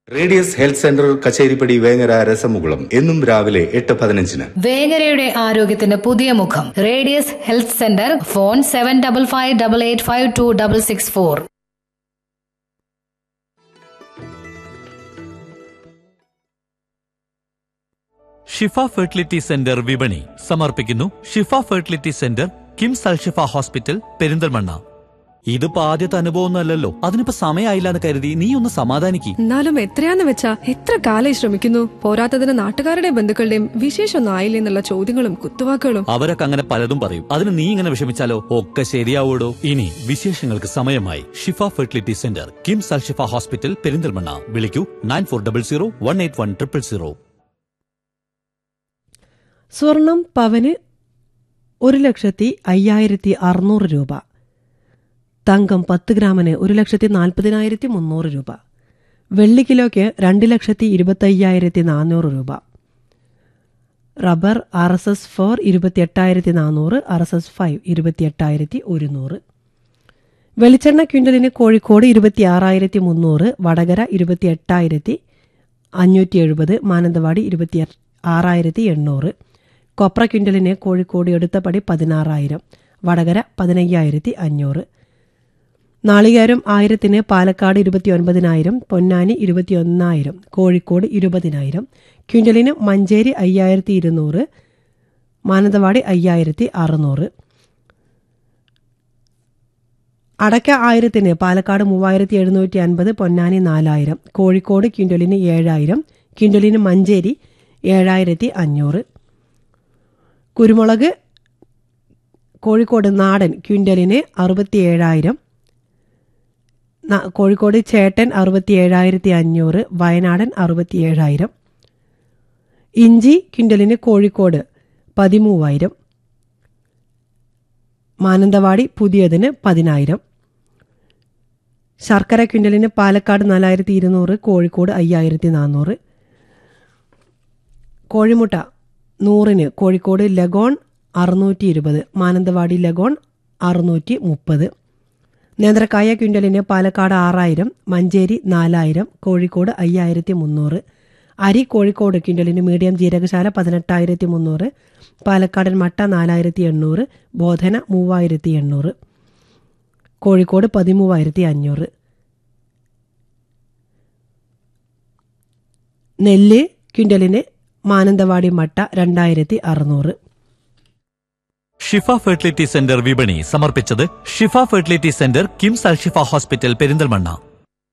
radius health centre Kacheripadi Vengara രസമുകുളം എന്നും രാവിലെ എട്ട് പതിനഞ്ചിന് വേങ്ങരയുടെ ആരോഗ്യത്തിന് പുതിയ മുഖം Radius health centre phone seven double five double eight five two double six four Shifa fertility centre വിപണി സമർപ്പിക്കുന്നു Shifa fertility centre KIMS Alshifa hospital Perinthalmanna ഇതിപ്പോ ആദ്യത്തെ അനുഭവമൊന്നുമല്ലല്ലോ അതിനിപ്പോ സമയമായില്ല എന്ന് കരുതി നീ ഒന്ന് സമാധാനിക്ക് എന്നാലും എത്രയാന്ന് വെച്ചാ എത്ര കാലായി ശ്രമിക്കുന്നു പോരാത്തതിന് നാട്ടുകാരുടെയും ബന്ധുക്കളുടെയും വിശേഷമൊന്നും ആയില്ലേ എന്നുള്ള ചോദ്യങ്ങളും കുത്തുവാക്കുകളും അവരൊക്കെ അങ്ങനെ പലതും പറയും അതിന് നീ ഇങ്ങനെ വിഷമിച്ചാലോ ഒക്കെ ശരിയാവൂടോ ഇനി വിശേഷങ്ങൾക്ക് സമയമായി Shifa fertility centre KIMS Alshifa hospital Perinthalmanna വിളിക്കൂ nine four double zero one eight one triple zero സ്വർണം പവന് ഒരു ലക്ഷത്തി അയ്യായിരത്തി അറുന്നൂറ് രൂപ തങ്കം പത്ത് ഗ്രാമിന് ഒരു ലക്ഷത്തി നാൽപ്പതിനായിരത്തി മുന്നൂറ് രൂപ വെള്ളി കിലോയ്ക്ക് രണ്ട് ലക്ഷത്തി ഇരുപത്തയ്യായിരത്തി നാനൂറ് രൂപ rubber R S S four ഇരുപത്തിയെട്ടായിരത്തി നാനൂറ് ആർ എസ് എസ് ഫൈവ് ഇരുപത്തിയെട്ടായിരത്തി ഒരുന്നൂറ് വെളിച്ചെണ്ണ ക്വിൻ്റലിന് കോഴിക്കോട് ഇരുപത്തിയാറായിരത്തി മുന്നൂറ് വടകര ഇരുപത്തിയെട്ടായിരത്തി അഞ്ഞൂറ്റി എഴുപത് മാനന്തവാടി ഇരുപത്തി ആറായിരത്തി എണ്ണൂറ് കൊപ്ര ക്വിൻ്റലിന് കോഴിക്കോട് എടുത്തപടി പതിനാറായിരം വടകര പതിനയ്യായിരത്തി അഞ്ഞൂറ് നാളികേരം ആയിരത്തിന് പാലക്കാട് ഇരുപത്തി ഒൻപതിനായിരം പൊന്നാനി ഇരുപത്തിയൊന്നായിരം കോഴിക്കോട് ഇരുപതിനായിരം ക്വിൻ്റലിന് മഞ്ചേരി അയ്യായിരത്തി ഇരുന്നൂറ് മാനന്തവാടി അയ്യായിരത്തി അറുന്നൂറ് അടയ്ക്ക ആയിരത്തിന് പാലക്കാട് മൂവായിരത്തി എഴുന്നൂറ്റി അൻപത് പൊന്നാനി നാലായിരം കോഴിക്കോട് ക്വിൻ്റലിന് ഏഴായിരം ക്വിൻ്റലിന് മഞ്ചേരി ഏഴായിരത്തി അഞ്ഞൂറ് കുരുമുളക് കോഴിക്കോട് നാടൻ ക്വിൻ്റലിന് അറുപത്തി ഏഴായിരം ന- കോഴിക്കോട് ചേട്ടൻ അറുപത്തി ഏഴായിരത്തി അഞ്ഞൂറ് വയനാടൻ അറുപത്തി ഏഴായിരം ഇഞ്ചി ക്വിൻ്റലിന് കോഴിക്കോട് പതിമൂവായിരം മാനന്തവാടി പുതിയതിന് പതിനായിരം ശർക്കര ക്വിൻ്റലിന് പാലക്കാട് നാലായിരത്തി ഇരുന്നൂറ് കോഴിക്കോട് അയ്യായിരത്തി നാനൂറ് കോഴിമുട്ട നൂറിന് കോഴിക്കോട് ലഗോൺ അറുന്നൂറ്റി ഇരുപത് മാനന്തവാടി ലഗോൺ അറുന്നൂറ്റി മുപ്പത് നേന്ത്രക്കായ ക്വിൻ്റലിന് പാലക്കാട് ആറായിരം മഞ്ചേരി നാലായിരം കോഴിക്കോട് അയ്യായിരത്തി മുന്നൂറ് അരി കോഴിക്കോട് ക്വിൻ്റലിന് മീഡിയം ജീരകശാല പതിനെട്ടായിരത്തി മുന്നൂറ് പാലക്കാടൻ മട്ട നാലായിരത്തി എണ്ണൂറ് ബോധന മൂവായിരത്തി എണ്ണൂറ് കോഴിക്കോട് പതിമൂവായിരത്തി അഞ്ഞൂറ് നെല്ല് ക്വിൻ്റലിന് മാനന്തവാടി മട്ട രണ്ടായിരത്തി അറുന്നൂറ് ഷിഫ ഫെർട്ടിലിറ്റി സെന്റർ വിപണി സമർപ്പിച്ചത് Shifa fertility centre KIMS Alshifa hospital Perinthalmanna